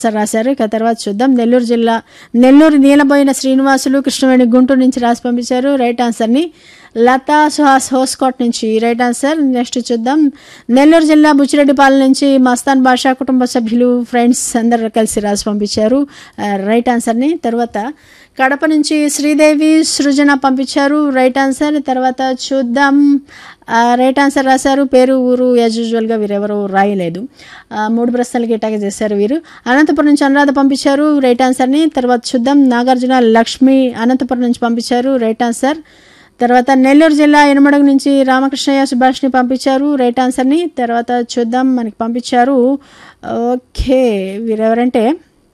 sir రాశారు ఇక తర్వాత చూద్దాం నెల్లూరు జిల్లా నెల్లూరు నీలబోయిన శ్రీనివాసులు కృష్ణవేణి గుంటూరు నుంచి రాసి పంపించారు రైట్ ఆన్సర్ని లతా సుహాస్ హోస్కోట్ నుంచి రైట్ ఆన్సర్ నెక్స్ట్ చూద్దాం నెల్లూరు జిల్లా బుచ్చిరెడ్డిపాలెం నుంచి మస్తాన్ బాషా కుటుంబ సభ్యులు ఫ్రెండ్స్ అందరు కలిసి రాసి పంపించారు ఆ, రైట్ ఆన్సర్ని తర్వాత కడప నుంచి శ్రీదేవి సృజన పంపించారు రైట్ ఆన్సర్ తర్వాత చూద్దాం ఆ, రైట్ ఆన్సర్ రాశారు పేరు ఊరు యాజ్ యూజువల్గా వీరెవరు రాయలేదు ఆ, మూడు ప్రశ్నలకి ఇటాగా చేశారు వీరు అనంతపురం నుంచి అనురాధ పంపించారు రైట్ ఆన్సర్ని తర్వాత చూద్దాం నాగార్జున లక్ష్మి అనంతపురం నుంచి పంపించారు రైట్ ఆన్సర్ తర్వాత నెల్లూరు జిల్లా ఎనమడుగు నుంచి రామకృష్ణయ్య సుభాష్ని పంపించారు రైట్ ఆన్సర్ని తర్వాత చూద్దాం మనకి పంపించారు ఓకే వీరెవరంటే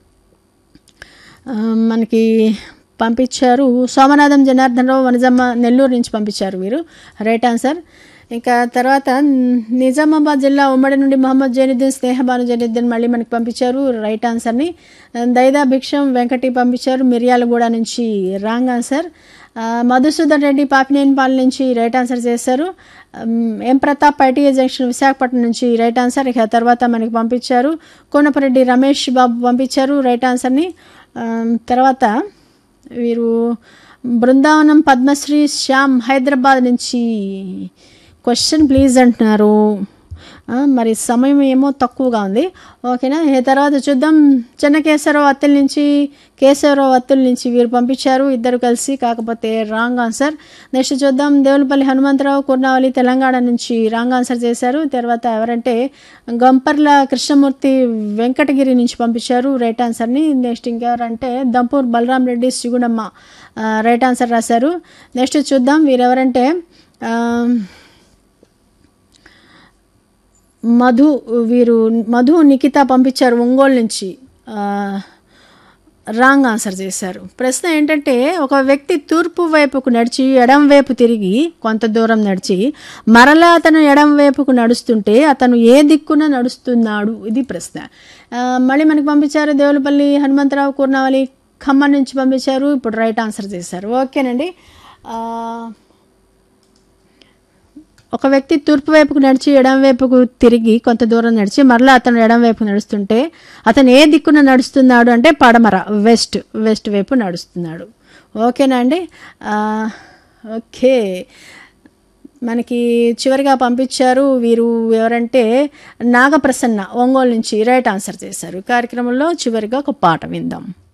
ఆ, మనకి పంపించారు సోమనాథం జనార్దన్ రావు వనజమ్మ నెల్లూరు నుంచి పంపించారు వీరు రైట్ ఆన్సర్ ఇంకా తర్వాత నిజామాబాద్ జిల్లా ఉమ్మడి నుండి మొహమ్మద్ జైనుద్దీన్ స్నేహబాను జైనుద్దీన్ మళ్ళీ మనకి పంపించారు రైట్ ఆన్సర్ని దైదా భిక్షం వెంకటి పంపించారు మిర్యాలగూడ నుంచి రాంగ్ ఆన్సర్ ఆ, మధుసూదన్ రెడ్డి పాపినేనిపాలెం నుంచి రైట్ ఆన్సర్ చేశారు ఉమ్, M Pratap ITI junction Visakhapatnam నుంచి రైట్ ఆన్సర్ ఇక తర్వాత మనకి పంపించారు కోనపరెడ్డి రమేష్ బాబు పంపించారు రైట్ ఆన్సర్ని ఆ, తర్వాత వీరు బృందావనం పద్మశ్రీ శ్యామ్ హైదరాబాద్ నుంచి క్వశ్చన్ ప్లీజ్ అంటున్నారు ఆ, మరి సమయం ఏమో తక్కువగా ఉంది ఓకేనా ఈ తర్వాత చూద్దాం చెన్నకేశవరావు అత్తుల నుంచి కేశవరావు అత్తుల నుంచి వీరు పంపించారు ఇద్దరు కలిసి కాకపోతే రాంగ్ ఆన్సర్ నెక్స్ట్ చూద్దాం దేవులపల్లి హనుమంతరావు కుర్నావళి తెలంగాణ నుంచి రాంగ్ ఆన్సర్ చేశారు తర్వాత ఎవరంటే గంపర్ల కృష్ణమూర్తి వెంకటగిరి నుంచి పంపించారు రైట్ ఆన్సర్ని నెక్స్ట్ ఇంకెవరంటే దంపూర్ బలరాం రెడ్డి సిగుడమ్మ ఆ, రైట్ ఆన్సర్ రాశారు నెక్స్ట్ చూద్దాం వీరెవరంటే ఆ, మధు వీరు మధు నిఖిత పంపించారు ఒంగోలు నుంచి ఆ, రాంగ్ ఆన్సర్ చేశారు ప్రశ్న ఏంటంటే ఒక వ్యక్తి తూర్పు వైపుకు నడిచి ఎడం వైపు తిరిగి కొంత దూరం నడిచి మరలా అతను ఎడం వైపుకు నడుస్తుంటే అతను ఏ దిక్కున నడుస్తున్నాడు ఇది ప్రశ్న ఆ, మళ్ళీ మనకి పంపించారు దేవులపల్లి హనుమంతరావు కూర్నావళి ఖమ్మం నుంచి పంపించారు ఇప్పుడు రైట్ ఆన్సర్ చేశారు ఓకేనండి ఆ, ఒక వ్యక్తి తూర్పు వైపుకు నడిచి ఎడం వైపుకు తిరిగి కొంత దూరం నడిచి మరలా అతను ఎడం వైపు నడుస్తుంటే అతను ఏ దిక్కున నడుస్తున్నాడు అంటే పడమర వెస్ట్ వెస్ట్ వైపు నడుస్తున్నాడు ఓకేనా అండి ఆ, ఓకే మనకి చివరిగా పంపించారు వీరు ఎవరంటే నాగప్రసన్న ఒంగోలు నుంచి రైట్ ఆన్సర్ చేశారు కార్యక్రమంలో చివరిగా ఒక పాట విందాం